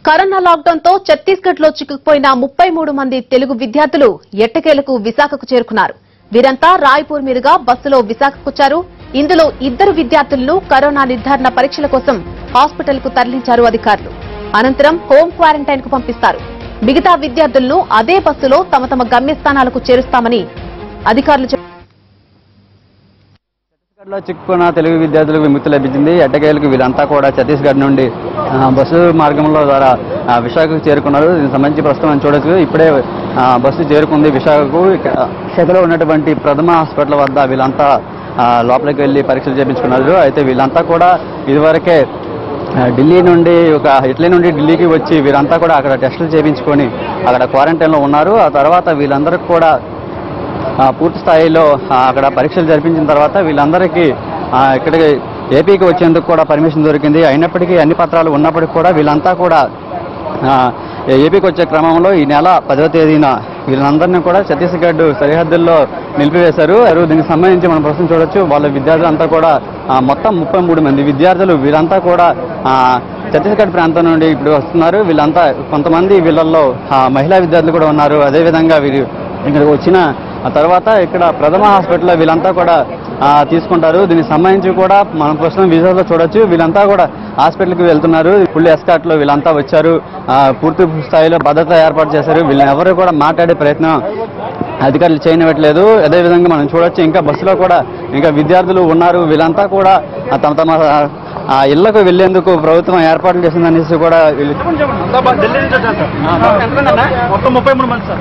corona lockdown తో ఛత్తీస్గఢ్ లో చిక్కుకుపోయిన ముప్పై మూడు మంది తెలుగు విద్యార్థులు ఎట్టకేలకు విశాఖకు చేరుకున్నారు వీరంతా రాయ్పూర్ మీదుగా బస్సులో విశాఖకొచ్చారు ఇందులో ఇద్దరు విద్యార్థులను కరోనా నిర్ధారణ పరీక్షల కోసం హాస్పిటల్ కు తరలించారు అధికారులు అనంతరం హోం క్వారంటైన్ కు పంపిస్తారు మిగతా విద్యార్థులను అదే బస్సులో తమ తమ గమ్యస్థానాలకు చేరుస్తామని అధికారులు చెప్పారు ఛత్తీస్గఢ్లో చిక్కుకున్న తెలుగు విద్యార్థులకు విముక్తి లభించింది ఎట్టకేలకు వీళ్ళంతా కూడా ఛత్తీస్గఢ్ నుండి ఆ, బస్సు మార్గంలో ద్వారా ఆ, విశాఖకు చేరుకున్నారు దీనికి సంబంధించి ప్రస్తుతం మనం చూడొచ్చు ఇప్పుడే ఆ, బస్సు చేరుకుంది విశాఖకు ఇక్కడ విశాఖలో ఉన్నటువంటి ప్రథమ హాస్పిటల్ వద్ద వీళ్ళంతా ఆ, లోపలికి వెళ్ళి పరీక్షలు చేయించుకున్నారు అయితే వీళ్ళంతా కూడా ఇదివరకే ఆ, ఢిల్లీ నుండి ఒక ఇటలీ నుండి ఢిల్లీకి వచ్చి వీరంతా కూడా అక్కడ టెస్టులు చేయించుకొని అక్కడ క్వారంటైన్లో ఉన్నారు ఆ తర్వాత వీళ్ళందరికీ కూడా ఆ, పూర్తి స్థాయిలో ఆ, అక్కడ పరీక్షలు జరిపించిన తర్వాత వీళ్ళందరికీ ఆ, ఇక్కడికి ఏపీకి వచ్చేందుకు కూడా పర్మిషన్ దొరికింది అయినప్పటికీ అన్ని పత్రాలు ఉన్నప్పటికీ కూడా వీళ్ళంతా కూడా ఆ, ఏపీకి వచ్చే క్రమంలో ఈ నెల పదవ తేదీన వీళ్ళందరినీ కూడా ఛత్తీస్గఢ్ సరిహద్దుల్లో నిలిపివేశారు అరు దీనికి సంబంధించి మనం ప్రశ్న చూడొచ్చు వాళ్ళ విద్యార్థులంతా కూడా ఆ, మొత్తం ముప్పై మూడు మంది విద్యార్థులు వీళ్ళంతా కూడా ఆ, ఛత్తీస్గఢ్ ప్రాంతం నుండి ఇప్పుడు వస్తున్నారు వీళ్ళంతా కొంతమంది వీళ్ళల్లో ఆ, మహిళా విద్యార్థులు కూడా ఉన్నారు అదేవిధంగా వీరు ఇక్కడికి వచ్చిన ఆ తర్వాత ఇక్కడ ప్రథమ హాస్పిటల్లో వీళ్ళంతా కూడా ఆ, తీసుకుంటారు దీనికి సంబంధించి కూడా మనం ప్రస్తుతం విజువల్లో చూడొచ్చు వీళ్ళంతా కూడా హాస్పిటల్కి వెళ్తున్నారు ఫుల్ ఎస్కాట్లో వీళ్ళంతా వచ్చారు ఆ, పూర్తి స్థాయిలో భద్రత ఏర్పాటు చేశారు వీళ్ళని ఎవరు కూడా మాట్లాడే ప్రయత్నం అధికారులు చేయనివ్వట్లేదు అదేవిధంగా మనం చూడొచ్చు ఇంకా బస్సులో కూడా ఇంకా విద్యార్థులు ఉన్నారు వీళ్ళంతా కూడా ఆ, తమ తమ ఆ ఇళ్లకు వెళ్లేందుకు ప్రభుత్వం ఏర్పాట్లు చేసిందనేసి కూడా వీళ్ళు ఢిల్లీ నుంచి వచ్చాను సార్ మొత్తం ముప్పై మూడు మంది సార్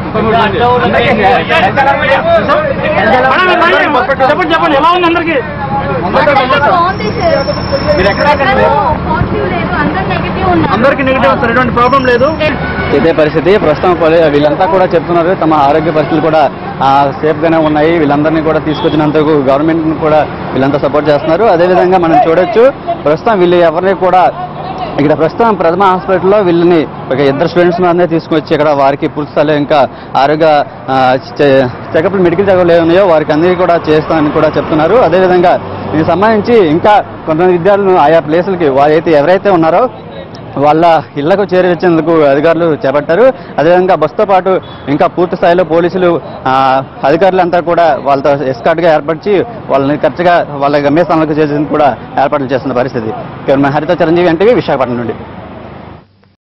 చెప్పండి చెప్పండి ఎలా ఉంది అందరికి మీరు ఎక్కడ పాజిటివ్ లేదు అందరు నెగిటివ్ ఉన్నారు అందరికి నెగిటివ్ సార్ ఎటువంటి ప్రాబ్లం లేదు ఇదే పరిస్థితి ప్రస్తుతం పోలీ- వీళ్ళంతా కూడా చెప్తున్నారు తమ ఆరోగ్య పరిస్థితులు కూడా సేఫ్ గానే ఉన్నాయి వీళ్ళందరినీ కూడా తీసుకొచ్చినందుకు గవర్నమెంట్ కూడా వీళ్ళంతా సపోర్ట్ చేస్తున్నారు అదేవిధంగా మనం చూడొచ్చు ప్రస్తుతం వీళ్ళు ఎవరిని కూడా ఇక్కడ ప్రస్తుతం ప్రథమ హాస్పిటల్లో వీళ్ళని ఒక ఇద్దరు స్టూడెంట్స్ మాత్రమే తీసుకొచ్చి ఇక్కడ వారికి పూర్తి స్థాయిలో ఇంకా ఆరోగ్య చెకప్ మెడికల్ చెకప్లు ఏమున్నాయో వారికి అందరికీ కూడా చేస్తామని కూడా చెప్తున్నారు అదేవిధంగా దీనికి సంబంధించి ఇంకా కొంతమంది విద్యార్థులను ఆయా ప్లేసులకి వారైతే ఎవరైతే ఉన్నారో వాళ్ళ ఇళ్లకు చేర్చేందుకు అధికారులు చేపట్టారు అదేవిధంగా బస్తో పాటు ఇంకా పూర్తి స్థాయిలో పోలీసులు ఆ, అధికారులంతా కూడా వాళ్ళతో ఎస్కాట్గా ఏర్పరిచి వాళ్ళని ఖర్చుగా వాళ్ళ గమ్యస్థానాలకు చేసేందుకు కూడా ఏర్పాట్లు చేస్తున్న పరిస్థితి ఇక్కడ మన హరిత చిరంజీవి అంటే విశాఖపట్నం నుండి